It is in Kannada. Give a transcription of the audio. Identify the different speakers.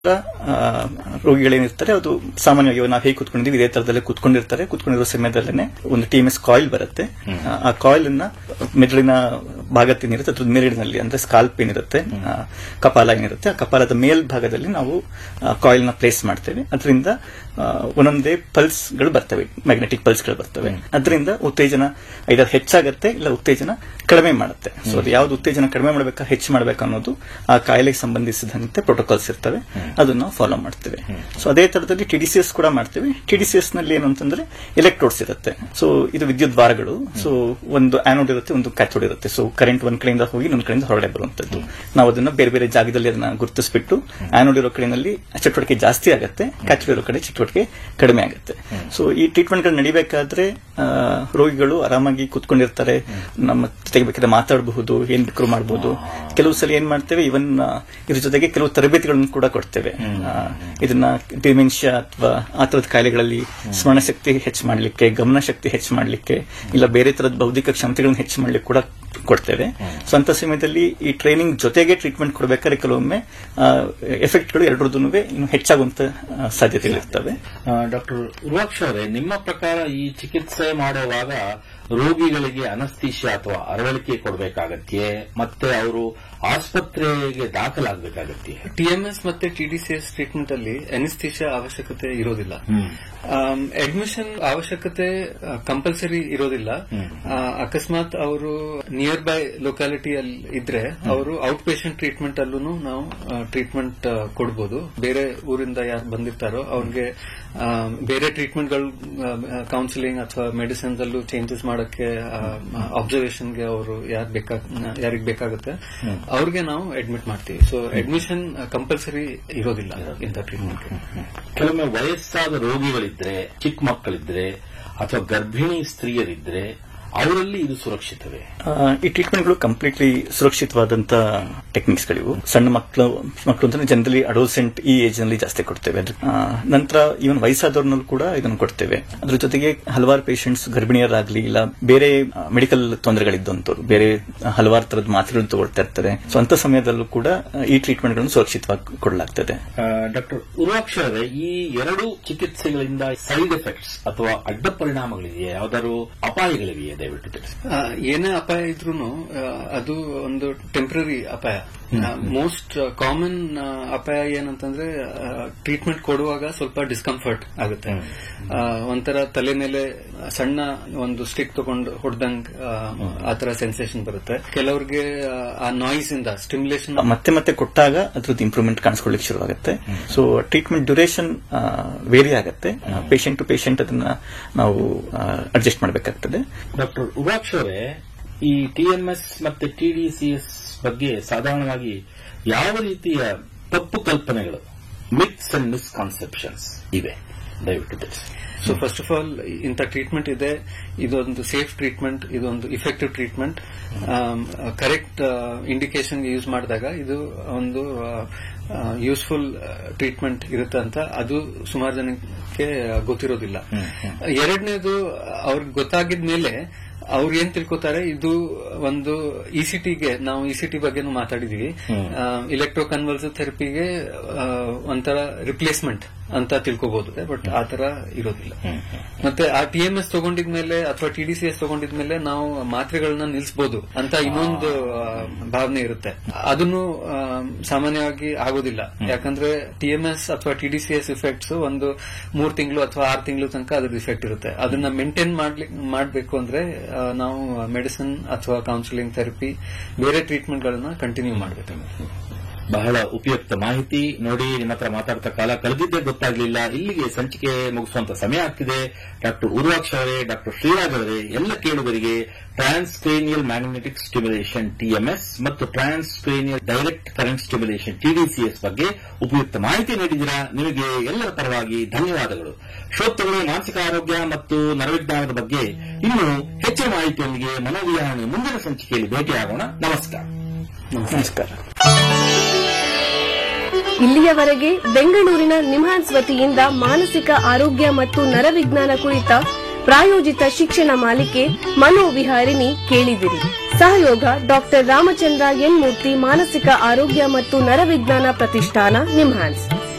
Speaker 1: ಆ, ರೋಗಿಗಳೇನಿರ್ತಾರೆ ಅದು ಸಾಮಾನ್ಯವಾಗಿ ನಾವು ಹೇಗೆ ಕುತ್ಕೊಂಡಿದ್ದೀವಿ ಇದೇ ತರದಲ್ಲೇ ಕುತ್ಕೊಂಡಿರ್ತಾರೆ ಕುತ್ಕೊಂಡಿರೋ ಸಮಯದಲ್ಲೇ ಒಂದು ಟಿ ಎಂ ಎಸ್ ಕಾಯಿಲ್ ಬರುತ್ತೆ ಆ, ಆ ಕಾಯಿಲ್ ಅನ್ನ ಮೆದುಳಿನ ಭಾಗದ ಏನಿರುತ್ತೆ ಅದ್ರ ಮೇಲಿನಲ್ಲಿ ಅಂದ್ರೆ ಸ್ಕಾಲ್ಪ್ ಏನಿರುತ್ತೆ ಆ, ಕಪಾಲ ಏನಿರುತ್ತೆ ಆ ಕಪಾಲದ ಮೇಲ್ಭಾಗದಲ್ಲಿ ನಾವು ಕಾಯಿಲ್ ನ ಪ್ಲೇಸ್ ಮಾಡ್ತೇವೆ ಅದರಿಂದ ಆ, ಒಂದೊಂದೇ ಪಲ್ಸ್ ಗಳು ಬರ್ತವೆ ಮ್ಯಾಗ್ನೆಟಿಕ್ ಪಲ್ಸ್ ಗಳು ಬರ್ತವೆ ಅದರಿಂದ ಉತ್ತೇಜನ ಐದಾರು ಹೆಚ್ಚಾಗತ್ತೆ ಇಲ್ಲ ಉತ್ತೇಜನ ಕಡಿಮೆ ಮಾಡುತ್ತೆ ಸೊ ಅದು ಯಾವ್ದು ಉತ್ತೇಜನ ಕಡಿಮೆ ಮಾಡಬೇಕಾ ಹೆಚ್ಚು ಮಾಡಬೇಕಾ ಅನ್ನೋದು ಆ ಕಾಯಿಲೆಗೆ ಸಂಬಂಧಿಸಿದಂತೆ ಪ್ರೋಟೋಕಾಲ್ಸ್ ಇರ್ತವೆ ಅದನ್ನ ನಾವು ಫಾಲೋ ಮಾಡ್ತೇವೆ ಸೊ ಅದೇ ತರದಲ್ಲಿ ಟಿಡಿಸಿಎಸ್ ಕೂಡ ಮಾಡ್ತೇವೆ ಟಿಡಿಸಿಎಸ್ ನಲ್ಲಿ ಏನು ಅಂತಂದ್ರೆ ಎಲೆಕ್ಟ್ರೋಡ್ಸ್ ಇರುತ್ತೆ ಸೊ ಇದು ವಿದ್ಯುತ್ ದ್ವಾರಗಳು ಸೊ ಒಂದು ಆನೋಡ್ ಇರುತ್ತೆ ಒಂದು ಕ್ಯಾಥೋಡ್ ಇರುತ್ತೆ ಸೊ ಕರೆಂಟ್ ಒಂದ್ ಕಡೆಯಿಂದ ಹೋಗಿ ಇನ್ನೊಂದ್ ಕಡೆಯಿಂದ ಹೊರಗಡೆ ಬರುವಂತದ್ದು ನಾವು ಅದನ್ನ ಬೇರೆ ಬೇರೆ ಜಾಗದಲ್ಲಿ ಅದನ್ನ ಗುರುತಿಸ್ಬಿಟ್ಟು ಆನೋಡ್ ಇರೋ ಕಡೆಯಲ್ಲಿ ಚಟುವಟಿಕೆ ಜಾಸ್ತಿ ಆಗುತ್ತೆ ಕ್ಯಾಥೋಡ್ ಇರೋ ಕಡೆ ಚಟುವಟಿಕೆ ಕಡಿಮೆ ಆಗುತ್ತೆ ಸೊ ಈ ಟ್ರೀಟ್ಮೆಂಟ್ ಗಳು ನಡಿಬೇಕಾದ್ರೆ ಆ, ರೋಗಿಗಳು ಆರಾಮಾಗಿ ಕುತ್ಕೊಂಡಿರ್ತಾರೆ ನಮ್ಮ ಜೊತೆಗೆ ಬೇಕಾದ್ರೆ ಮಾತಾಡಬಹುದು ಏನ್ ಬೇಕಾದ್ರೂ ಮಾಡಬಹುದು ಕೆಲವು ಸಲ ಏನ್ ಮಾಡ್ತೇವೆ ಇವನ್ ಇದ್ರ ಜೊತೆಗೆ ಕೆಲವು ತರಬೇತಿಗಳನ್ನು ಕೂಡ ಕೊಡ್ತೇವೆ ಆ, ಇದನ್ನ ಡಿಮೆನ್ಷಿಯಾ ಅಥವಾ ಆ ತರದ ಕಾಯಿಲೆಗಳಲ್ಲಿ ಸ್ಮರಣ ಶಕ್ತಿ ಹೆಚ್ಚು ಮಾಡಲಿಕ್ಕೆ ಗಮನ ಶಕ್ತಿ ಹೆಚ್ಚು ಮಾಡಲಿಕ್ಕೆ ಇಲ್ಲ ಬೇರೆ ತರದ ಬೌದ್ಧಿಕ ಕ್ಷಮತೆಗಳನ್ನು ಹೆಚ್ಚು ಮಾಡಲಿಕ್ಕೆ ಕೂಡ ಕೊಡ್ತೇವೆ ಸೊ ಅಂತ ಸಮಯದಲ್ಲಿ ಈ ಟ್ರೈನಿಂಗ್ ಜೊತೆಗೆ ಟ್ರೀಟ್ಮೆಂಟ್ ಕೊಡಬೇಕಾದ್ರೆ ಕೆಲವೊಮ್ಮೆ ಎಫೆಕ್ಟ್ಗಳು ಎರಡರದ್ದು ಇನ್ನು ಹೆಚ್ಚಾಗುವಂತ ಆ, ಸಾಧ್ಯತೆಗಳಿರ್ತವೆ
Speaker 2: ಡಾಕ್ಟರ್ ಉರ್ವಾಕ್ಷ ಅವರೇ ನಿಮ್ಮ ಪ್ರಕಾರ ಈ ಚಿಕಿತ್ಸೆ ಮಾಡುವಾಗ ರೋಗಿಗಳಿಗೆ ಅನಸ್ತೀಶಿಯಾ ಅಥವಾ ಅರವಳಿಕೆ ಕೊಡಬೇಕಾಗತ್ತೆ ಮತ್ತೆ ಅವರು ಆಸ್ಪತ್ರೆಗೆ ದಾಖಲಾಗಬೇಕಾಗತ್ತೆ
Speaker 3: ಟಿಎಂಎಸ್ ಮತ್ತೆ ಟಿಡಿಸಿಎಸ್ ಟ್ರೀಟ್ಮೆಂಟ್ ಅಲ್ಲಿ ಅನಿಸ್ಥಿಷಿಯಾ ಅವಶ್ಯಕತೆ ಇರೋದಿಲ್ಲ ಅಡ್ಮಿಷನ್ ಅವಶ್ಯಕತೆ ಕಂಪಲ್ಸರಿ ಇರೋದಿಲ್ಲ ಆ, ಅಕಸ್ಮಾತ್ ಅವರು ನಿಯರ್ ಬೈ ಲೊಕ್ಯಾಲಿಟಿ ಅಲ್ಲಿ ಇದ್ರೆ ಅವರು ಔಟ್ ಪೇಷಂಟ್ ಟ್ರೀಟ್ಮೆಂಟ್ ಅಲ್ಲೂ ನಾವು ಟ್ರೀಟ್ಮೆಂಟ್ ಕೊಡಬಹುದು ಬೇರೆ ಊರಿಂದ ಯಾರು ಬಂದಿರ್ತಾರೋ ಅವ್ರಿಗೆ ಆ, ಬೇರೆ ಟ್ರೀಟ್ಮೆಂಟ್ಗಳು ಕೌನ್ಸಿಲಿಂಗ್ ಅಥವಾ ಮೆಡಿಸಿನ್ಸ್ ಅಲ್ಲೂ ಚೇಂಜಸ್ ಮಾಡಕ್ಕೆ ಅಬ್ಸರ್ವೇಷನ್ಗೆ ಅವರು ಯಾರು ಬೇಕಾ ಯಾರಿಗೆ ಬೇಕಾಗುತ್ತೆ ಅವ್ರಿಗೆ ನಾವು ಅಡ್ಮಿಟ್ ಮಾಡ್ತೀವಿ ಸೊ ಅಡ್ಮಿಷನ್ ಕಂಪಲ್ಸರಿ ಇರೋದಿಲ್ಲ ಇಂಥ ಟ್ರೀಟ್ಮೆಂಟ್
Speaker 2: ಕೆಲವೊಮ್ಮೆ ವಯಸ್ಸಾದ ರೋಗಿಗಳಿದ್ರೆ ಚಿಕ್ಕ ಮಕ್ಕಳಿದ್ರೆ ಅಥವಾ ಗರ್ಭಿಣಿ ಸ್ತ್ರೀಯರಿದ್ರೆ ಅವರಲ್ಲಿ ಇದು ಸುರಕ್ಷಿತವೇ
Speaker 1: ಆ, ಈ ಟ್ರೀಟ್ಮೆಂಟ್ಗಳು ಕಂಪ್ಲೀಟ್ಲಿ ಸುರಕ್ಷಿತವಾದಂತ ಟೆಕ್ನಿಕ್ಸ್ ಗಳಿವು ಸಣ್ಣ ಮಕ್ಕಳು ಮಕ್ಕಳು ಅಂತ ಜನರಲಿ ಅಡೋಸೆಂಟ್ ಈ ಏಜ್ ನಲ್ಲಿ ಜಾಸ್ತಿ ಕೊಡ್ತೇವೆ ಅದ್ರ- ಆ, ನಂತರ ಇವನ್ ವಯಸ್ಸಾದವ್ರನ್ನೂ ಕೂಡ ಇದನ್ನು ಕೊಡ್ತೇವೆ ಅದ್ರ ಜೊತೆಗೆ ಹಲವಾರು ಪೇಷಂಟ್ಸ್ ಗರ್ಭಿಣಿಯರಾಗ್ಲಿ ಇಲ್ಲ ಬೇರೆ ಮೆಡಿಕಲ್ ತೊಂದರೆಗಳಿದ್ದಂತವ್ರು ಬೇರೆ ಹಲವಾರು ತರದ ಮಾತ್ರೆಗಳನ್ನು ತಗೊಳ್ತಾ ಇರ್ತಾರೆ ಸೊ ಅಂತ ಸಮಯದಲ್ಲೂ ಕೂಡ ಆ, ಈ ಟ್ರೀಟ್ಮೆಂಟ್ ಗಳನ್ನು ಸುರಕ್ಷಿತವಾಗಿ ಕೊಡಲಾಗ್ತದೆ
Speaker 2: ಡಾಕ್ಟರ್ ಉರ್ವಾಕ್ಷ ಅವರೇ ಈ ಎರಡು ಚಿಕಿತ್ಸೆಗಳಿಂದ ಸೈಡ್ ಎಫೆಕ್ಟ್ಸ್ ಅಥವಾ ಅಡ್ಡ ಪರಿಣಾಮಗಳಿದೆಯೇ ಯಾವ್ದಾದ್ರು ಅಪಾಯಗಳಿವೆಯೇ ದಯವಿಟ್ಟು ತಿಳಿಸಿ
Speaker 3: ಆ, ಏನೇ ಅಪಾಯ ಇದ್ರೂ ಅದು ಒಂದು ಟೆಂಪ್ರರಿ ಅಪಾಯ ಮೋಸ್ಟ್ ಕಾಮನ್ ಅಪಾಯ ಏನಂತಂದ್ರೆ ಟ್ರೀಟ್ಮೆಂಟ್ ಕೊಡುವಾಗ ಸ್ವಲ್ಪ ಡಿಸ್ಕಂಫರ್ಟ್ ಆಗುತ್ತೆ ಆ, ಒಂಥರ ತಲೆ ಮೇಲೆ ಸಣ್ಣ ಒಂದು ಸ್ಟಿಕ್ ತಗೊಂಡು ಹೊಡೆದಂಗ್ ಆ ತರ ಸೆನ್ಸೇಷನ್ ಬರುತ್ತೆ ಕೆಲವ್ರಿಗೆ ಆ, ಆ ನಾಯ್ಸ್ ಇಂದ ಸ್ಟಿಮ್ಯುಲೇಷನ್
Speaker 1: ಮತ್ತೆ ಮತ್ತೆ ಕೊಟ್ಟಾಗ ಅದ್ರದ್ದು ಇಂಪ್ರೂವ್ಮೆಂಟ್ ಕಾಣಿಸ್ಕೊಳ್ಳಿಕ್ಕೆ ಶುರುವಾಗುತ್ತೆ ಸೊ ಟ್ರೀಟ್ಮೆಂಟ್ ಡ್ಯೂರೇಷನ್ ವೇರಿ ಆಗುತ್ತೆ ಪೇಷಂಟ್ ಟು ಪೇಷಂಟ್ ಅದನ್ನ ನಾವು ಅಡ್ಜಸ್ಟ್ ಮಾಡಬೇಕಾಗ್ತದೆ
Speaker 2: ಡಾಕ್ಟರ್ ಉರ್ವಾಕ್ಷ ಅವರೇ ಈ ಟಿಎಂಎಸ್ ಮತ್ತೆ ಟಿಡಿಸಿಎಸ್ ಬಗ್ಗೆ ಸಾಧಾರಣವಾಗಿ ಯಾವ ರೀತಿಯ ತಪ್ಪು ಕಲ್ಪನೆಗಳು ಮಿತ್ಸ್ ಅಂಡ್ ಮಿಸ್ಕಾನ್ಸೆಪ್ಷನ್ಸ್ ಇವೆ ದಯವಿಟ್ಟು ತಿಳಿಸಿ
Speaker 3: ಸೊ ಫಸ್ಟ್ ಆಫ್ ಆಲ್ ಇಂಥ ಟ್ರೀಟ್ಮೆಂಟ್ ಇದೆ ಇದೊಂದು ಸೇಫ್ ಟ್ರೀಟ್ಮೆಂಟ್ ಇದೊಂದು effective treatment correct indication use ಮಾಡಿದಾಗ ಇದು ಒಂದು ಯೂಸ್ಫುಲ್ ಟ್ರೀಟ್ಮೆಂಟ್ ಇರುತ್ತೆ ಅಂತ ಅದು ಸುಮಾರು ಜನಕ್ಕೆ ಗೊತ್ತಿರೋದಿಲ್ಲ ಎರಡನೇದು ಅವ್ರಿಗೆ ಗೊತ್ತಾಗಿದ ಮೇಲೆ ಅವ್ರು ಏನ್ ತಿಳ್ಕೊತಾರೆ ಇದು ಒಂದು ಇಸಿಟಿಗೆ ನಾವು ಇಸಿಟಿ ಬಗ್ಗೆನೂ ಮಾತಾಡಿದೀವಿ ಇಲೆಕ್ಟ್ರೋ ಕನ್ವಲ್ಸಿವ್ ಥೆರಪಿಗೆ ಒಂಥರ ರಿಪ್ಲೇಸ್ಮೆಂಟ್ ಅಂತ ತಿಳ್ಕೋಬಹುದು ಬಟ್ ಆ ತರ ಇರೋದಿಲ್ಲ ಮತ್ತೆ ಆ ಟಿ ಎಂ ಎಸ್ ತಗೊಂಡಿದ್ಮೇಲೆ ಅಥವಾ ಟಿ ಡಿ ಸಿ ಎಸ್ ತಗೊಂಡಿದ್ಮೇಲೆ ನಾವು ಮಾತ್ರೆಗಳನ್ನ ನಿಲ್ಲಿಸಬಹುದು ಅಂತ ಇನ್ನೊಂದು ಆ, ಭಾವನೆ ಇರುತ್ತೆ ಅದನ್ನು ಆ, ಸಾಮಾನ್ಯವಾಗಿ ಆಗೋದಿಲ್ಲ ಯಾಕಂದ್ರೆ ಟಿ ಎಂ ಎಸ್ ಅಥವಾ T D C S effects ಒಂದು ಮೂರ್ ತಿಂಗಳು ಅಥವಾ ಆರು ತಿಂಗಳು ತನಕ ಅದ್ರ ಇಫೆಕ್ಟ್ ಇರುತ್ತೆ ಅದನ್ನ ಮೇಂಟೈನ್ ಮಾಡ್ಲಿಕ್ಕೆ ಮಾಡಬೇಕು ಅಂದ್ರೆ ಆ, ನಾವು ಮೆಡಿಸಿನ್ ಅಥವಾ ಕೌನ್ಸಿಲಿಂಗ್ ಥೆರಪಿ ಬೇರೆ ಟ್ರೀಟ್ಮೆಂಟ್ ಗಳನ್ನ ಕಂಟಿನ್ಯೂ ಮಾಡಬೇಕು
Speaker 2: ಬಹಳ ಉಪಯುಕ್ತ ಮಾಹಿತಿ ನೋಡಿ ನಿಮ್ಮ ಹತ್ರ ಮಾತಾಡ್ತಾ ಕಾಲ ಕಳೆದಿದ್ದೇ ಗೊತ್ತಾಗ್ಲಿಲ್ಲ ಇಲ್ಲಿಗೆ ಸಂಚಿಕೆ ಮುಗಿಸುವಂತ ಸಮಯ ಆಗ್ತಿದೆ ಡಾಕ್ಟರ್ ಉರ್ವಾಕ್ಷ ಅವರೇ ಡಾಕ್ಟರ್ ಶ್ರೀರಾಜ್ ಅವರೇ ಎಲ್ಲ ಕೇಳುಗರಿಗೆ ಟ್ರಾನ್ಸ್ಕ್ರೇನಿಯಲ್ ಮ್ಯಾಗ್ನೆಟಿಕ್ ಸ್ಟಿಮ್ಯುಲೇಷನ್ ಟಿಎಂಎಸ್ ಮತ್ತು transcranial direct current stimulation TDCS ಬಗ್ಗೆ ಉಪಯುಕ್ತ ಮಾಹಿತಿ ನೀಡಿದಿರಾ ನಿಮಗೆ ಎಲ್ಲರ ಪರವಾಗಿ ಧನ್ಯವಾದಗಳು ಶ್ರೋತೃಗಳು ಮಾನಸಿಕ ಆರೋಗ್ಯ ಮತ್ತು ನರವಿಜ್ಞಾನದ ಬಗ್ಗೆ ಇನ್ನೂ ಹೆಚ್ಚಿನ ಮಾಹಿತಿಯೊಂದಿಗೆ ಮನೋವಿಹಾರಣೆ ಮುಂದಿನ ಸಂಚಿಕೆಯಲ್ಲಿ ಭೇಟಿಯಾಗೋಣ ನಮಸ್ಕಾರ
Speaker 1: ನಮಸ್ಕಾರ
Speaker 4: ಇಲ್ಲಿಯವರೆಗೆ ಬೆಂಗಳೂರಿನ ನಿಮ್ಹಾನ್ಸ್ ವತಿಯಿಂದ ಮಾನಸಿಕ ಆರೋಗ್ಯ ಮತ್ತು ನರವಿಜ್ಞಾನ ಕುರಿತ ಪ್ರಾಯೋಜಿತ ಶಿಕ್ಷಣ ಮಾಲಿಕೆ ಮನೋವಿಹಾರಿಣಿ ಕೇಳಿದಿರಿ ಸಹಯೋಗ ಡಾಕ್ಟರ್ ರಾಮಚಂದ್ರ ಎನ್ ಮೂರ್ತಿ ಮಾನಸಿಕ ಆರೋಗ್ಯ ಮತ್ತು ನರವಿಜ್ಞಾನ ಪ್ರತಿಷ್ಠಾನ ನಿಮ್ಹಾನ್ಸ್